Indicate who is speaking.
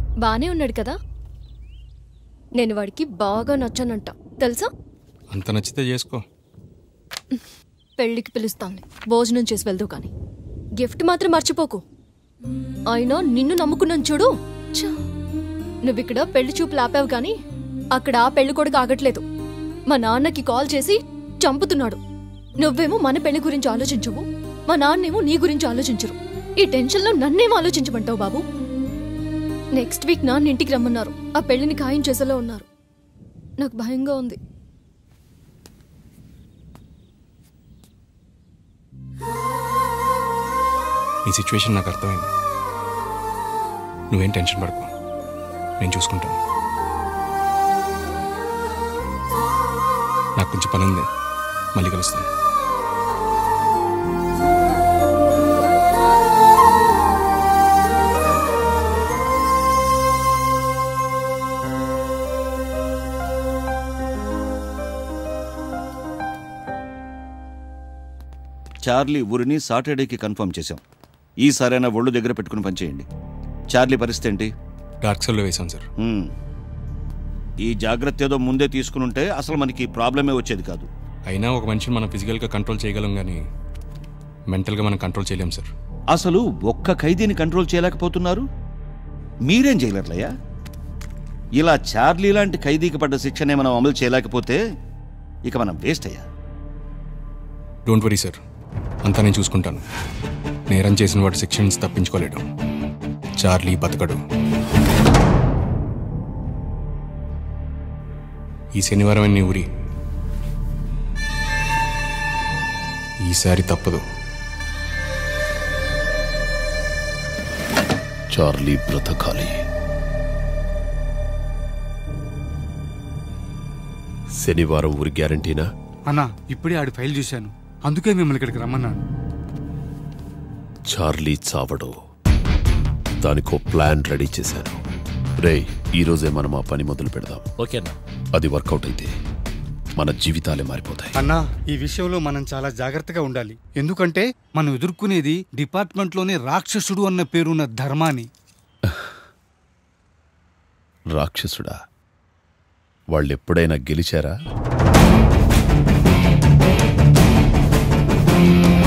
Speaker 1: బానే ఉన్నాడు కదా నేను వాడికి బాగా నచ్చానంట తెలుసా
Speaker 2: అంత నచ్చితే చేసుకో
Speaker 1: పెళ్ళికి పిలుస్తాను భోజనం చేసి వెళ్దు కానీ గిఫ్ట్ మాత్రం మర్చిపోకు అయినా నిన్ను నమ్ముకున్నాను చూడు ఛ! నువ్విక్కడ పెళ్లి చూపులు ఆపావు కానీ అక్కడ ఆ పెళ్లి కొడుకు ఆగట్లేదు మా నాన్నకి కాల్ చేసి చంపుతున్నాడు నువ్వేమో మన పెళ్లి గురించి ఆలోచించవు మా నాన్నేమో నీ గురించి ఆలోచించరు ఈ టెన్షన్లో నన్నేమో ఆలోచించమంటావు బాబు నెక్స్ట్ వీక్ నాన్న ఇంటికి రమ్మన్నారు ఆ పెళ్లిని ఖాయం చేసేలా ఉన్నారు నాకు భయంగా ఉంది
Speaker 2: నీ సిచ్యువేషన్ నాకు అర్థమైంది నువ్వేం టెన్షన్ పడకు నేను చూసుకుంటాను నాకు కొంచెం పని ఉంది మళ్ళీ కలుస్తాను
Speaker 3: చార్లీ ఊరిని సాటర్డేకి కన్ఫర్మ్ చేశాం ఈసారైనా ఒళ్ళు దగ్గర పెట్టుకుని పనిచేయండి చార్లీ పరిస్థితి ఏంటి
Speaker 2: డార్క్ సెల్లో వేసాను సార్
Speaker 3: హ్మ్. ఈ జాగ్రత్త ఏదో ముందే తీసుకుని ఉంటే అసలు మనకి ప్రాబ్లమే వచ్చేది కాదు
Speaker 2: అయినా ఒక మనిషిని మనం ఫిజికల్గా కంట్రోల్ చేయగలం కానీ మెంటల్గా మనం కంట్రోల్ చేయలేం సార్
Speaker 3: అసలు ఒక్క ఖైదీని కంట్రోల్ చేయలేకపోతున్నారు మీరేం చేయలేరులయ్యా ఇలా చార్లీ లాంటి ఖైదీకి పడ్డ శిక్షనే మనం అమలు చేయలేకపోతే ఇక మనం వేస్ట్ అయ్యా
Speaker 2: డోంట్ వరీ సార్ అంతా నేను చూసుకుంటాను నేరం చేసిన వాటి శిక్ష నుంచి తప్పించుకోలేడు చార్లీ బతకడు ఈ శనివారం నీ ఊరి ఈసారి తప్పదు
Speaker 4: చార్లీ బ్రతకాలి శనివారం ఊరి గ్యారంటీనా
Speaker 5: అన్నా ఇప్పుడే ఆడి ఫైల్ చూశాను అందుకే మిమ్మల్ని ఇక్కడికి రమ్మన్నాను
Speaker 4: చార్లీ చావడు దానికో ప్లాన్ రెడీ చేశాను రేయ్ ఈ రోజే మనం ఆ పని మొదలు పెడదాం
Speaker 6: ఓకేనా
Speaker 4: అది వర్కౌట్ అయితే మన జీవితాలే మారిపోతాయి
Speaker 5: అన్నా ఈ విషయంలో మనం చాలా జాగ్రత్తగా ఉండాలి ఎందుకంటే మనం ఎదుర్కొనేది డిపార్ట్మెంట్లోనే రాక్షసుడు అన్న పేరున్న ధర్మాని
Speaker 4: రాక్షసుడా వాళ్ళెప్పుడైనా గెలిచారా